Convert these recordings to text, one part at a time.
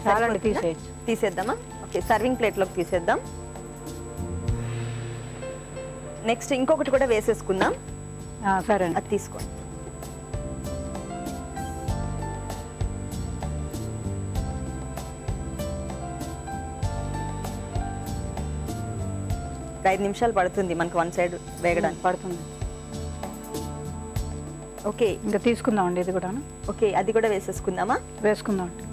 చాలండి సరిపోతుందా? తీసేయచ్చు తీసేద్దామా ఓకే సర్వింగ్ ప్లేట్లోకి తీసేద్దాం నెక్స్ట్ ఇంకొకటి కూడా వేసేసుకుందాం ఆ, సరే అండి అది తీసుకోండి ఒక ఐదు నిమిషాలు పడుతుంది మనకు వన్ సైడ్ వేగడానికి పడుతుంది ఓకే ఇంకా తీసుకుందామండి ఇది కూడా ఓకే అది కూడా వేసేసుకుందామా వేసుకుందామండి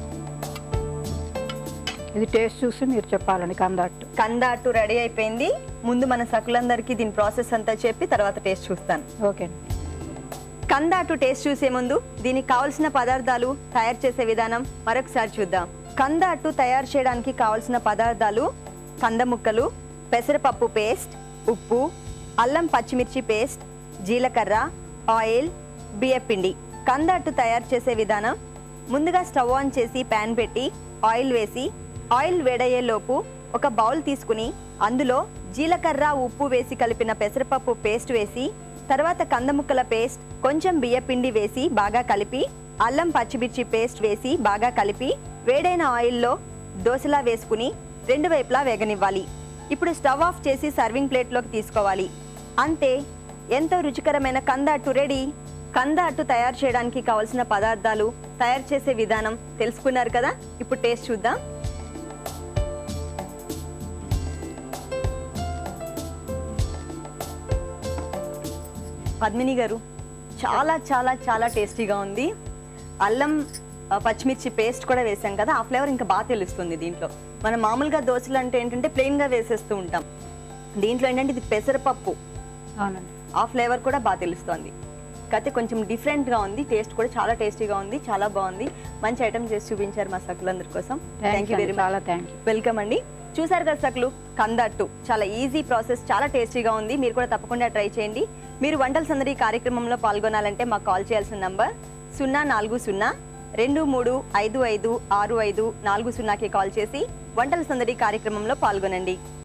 ఇది టేస్ట్ చూసి మీరు చెప్పాలండి కందట్టు కంద అట్టు రెడీ అయిపోయింది ముందు మన సకులందరికీ దీని ప్రాసెస్ అంతా చెప్పి తర్వాత టేస్ట్ చూస్తాను ఓకే అండి కంద అట్టు టేస్ట్ చూసే ముందు దీనికి కావలసిన పదార్థాలు తయారు చేసే విధానం మరొకసారి చూద్దాం కంద అట్టు తయారు చేయడానికి కావలసిన పదార్థాలు కంద ముక్కలు పెసరపప్పు పేస్ట్ ఉప్పు అల్లం పచ్చిమిర్చి పేస్ట్ జీలకర్ర ఆయిల్ బియ్యపిండి కంద అట్టు తయారు చేసే విధానం ముందుగా స్టవ్ ఆన్ చేసి ప్యాన్ పెట్టి ఆయిల్ వేసి ఆయిల్ వేడయ్యేలోపు ఒక బౌల్ తీసుకుని అందులో జీలకర్ర ఉప్పు వేసి కలిపిన పెసరపప్పు పేస్ట్ వేసి తర్వాత కందముక్కల పేస్ట్ కొంచెం బియ్యపిండి వేసి బాగా కలిపి అల్లం పచ్చిమిర్చి పేస్ట్ వేసి బాగా కలిపి వేడైన ఆయిల్లో దోశలా వేసుకుని రెండు వైపులా వేగనివ్వాలి ఇప్పుడు స్టవ్ ఆఫ్ చేసి సర్వింగ్ ప్లేట్లోకి తీసుకోవాలి అంతే ఎంతో రుచికరమైన కంద అట్టు రెడీ కంద అట్టు తయారు చేయడానికి కావలసిన పదార్థాలు తయారు చేసే విధానం తెలుసుకున్నారు కదా ఇప్పుడు టేస్ట్ చూద్దాం పద్మిని గారు చాలా చాలా చాలా టేస్టీగా ఉంది అల్లం ఆ, పచ్చిమిర్చి పేస్ట్ కూడా వేసాం కదా ఆ ఫ్లేవర్ ఇంకా బాగా తెలుస్తుంది దీంట్లో మనం మామూలుగా దోశలు అంటే ఏంటంటే ప్లెయిన్గా వేసేస్తూ ఉంటాం దీంట్లో ఏంటంటే ఇది పెసరపప్పు అవునండి ఆ ఫ్లేవర్ కూడా బాగా తెలుస్తుంది కాకపోతే కొంచెం డిఫరెంట్గా ఉంది టేస్ట్ కూడా చాలా టేస్టీగా ఉంది చాలా బాగుంది మంచి ఐటమ్ చేసి చూపించారు మా సకులందరి కోసం thank thank you you very much చాలా థ్యాంక్ యూ వెల్కమ్ అండి చూసారు కదా సకులు కందట్టు చాలా ఈజీ ప్రాసెస్ చాలా టేస్టీగా ఉంది మీరు కూడా తప్పకుండా ట్రై చేయండి మీరు వంటల సందడి కార్యక్రమంలో పాల్గొనాలంటే మాకు కాల్ చేయాల్సిన నంబర్ సున్నా నాలుగు సున్నా రెండు మూడు ఐదు ఐదు ఆరు ఐదు నాలుగు సున్నాకి కాల్ చేసి వంటల సందడి కార్యక్రమంలో పాల్గొనండి